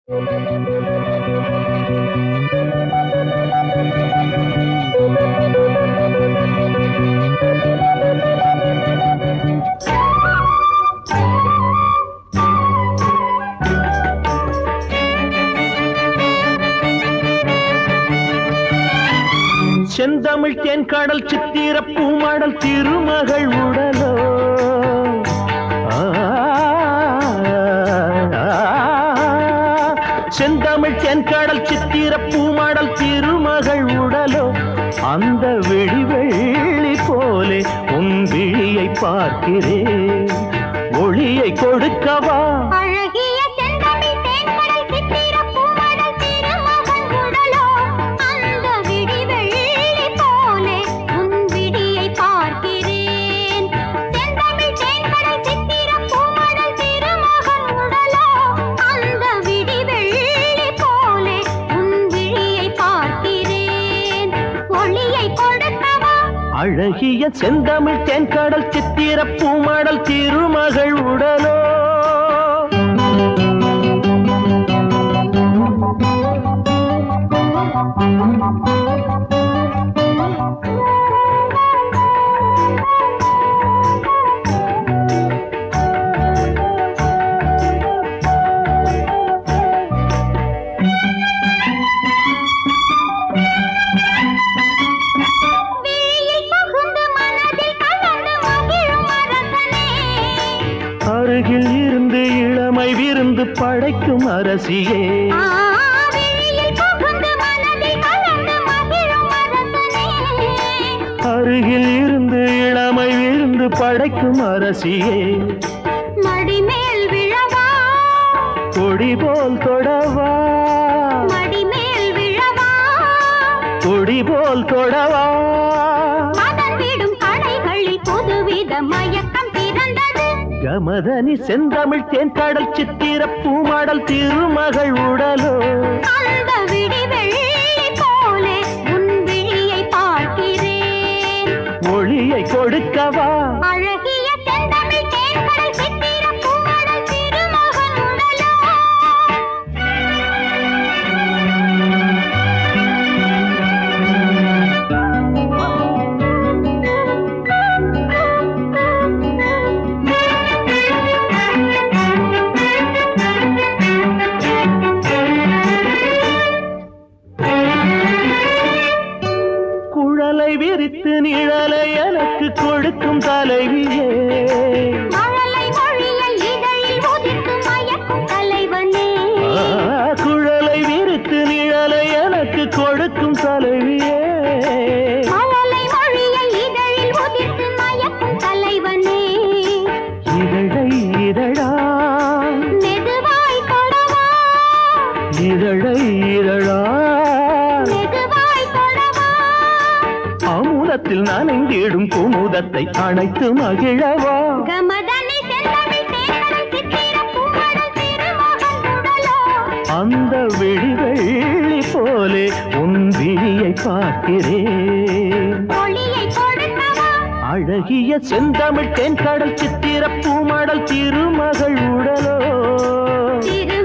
செந்தமிழ் தேன்காடல் சித்திர பூமாடல் திருமகள் உடலோ ஆ, ஆ, செந்தமிழ் தென்காடல் சித்திர பூமாடல் திருமகள் உடலோ அந்த விழிவெள்ளி போலே உன் விழியை பார்க்கிறேன் ஒளியை கொடுக்கவா அழகிய செந்தமிழ் தேன்கடல் சித்திர பூமடல் திருமகன் உடலோ அந்த விடிவெள்ளி போலே உன் விடியை பார்க்கிறேன் செந்தமிழ் தேன்கடல் சித்திர பூமடல் திருமகன் உடலோ அந்த விடிவெள்ளி போலே உன் விழியை பார்க்கிறேன் ஒளியை கொடுக்கவா அழகிய செந்தமிழ் தென்கடல் சித்திர பூமாடல் திருமகள் உடலோ விழியில் புகுந்து மனதில் கலந்து மகிழும் அரசனே அருகில் இருந்து இளமை விருந்து படைக்கும் அரசியே ஆவிழியில் புகுந்து மனதில் கலந்து மகிழும் அரசனே. அருகில் இருந்து இளமை விருந்து படைக்கும் அரசியே மடிமேல் விழவா கொடி போல் தொடவா மடிமேல் விழவா கொடி போல் தொடவா மதன் விடும் கடைகளில் புதுவித மயக்கம் பிறந்தது கமதனி செந்தமிழ் தென்கடல் சித்திர பூமாடல் திருமகள் உடலோ அந்த விடிவெள்ளி போலே உன் விழியை பார்க்கிறேன் ஒளியை கொடுக்கவா அழகிய செந்தமிழ் தேன்கடல் சித்திர பூமடல் திருமகன் உடலோ குழலை விரித்து நிழலை எனக்கு கொடுக்கும் தலைவியே மழலை மொழியில் இதழில் உதிர்த்து மயக்கும் தலைவனே ஆ, குழலை விரித்து நிழலை எனக்கு கொடுக்கும் தலைவியே மழலை மொழியில் இதழில் உதிர்த்து மயக்கும் தலைவனே இதழை இதழா மெதுவாய் தொடவா இதழை இதழா மெதுவாய் தொடவா அமுதத்தில் நான் எங்கிடும் குமுதத்தை அணைத்து மகிழவா கமதனி செந்தமிழ் தேன்கடல் சித்திர பூமடல் திருமகன் உடலோ அந்த விழிவெள்ளி போலே உன் விழியை பார்க்கிறேன் ஒளியை கொடுக்கவா அழகிய செந்தமிழ் தென்கடல் சித்திர பூமாடல் திருமகள் உடலோ திரு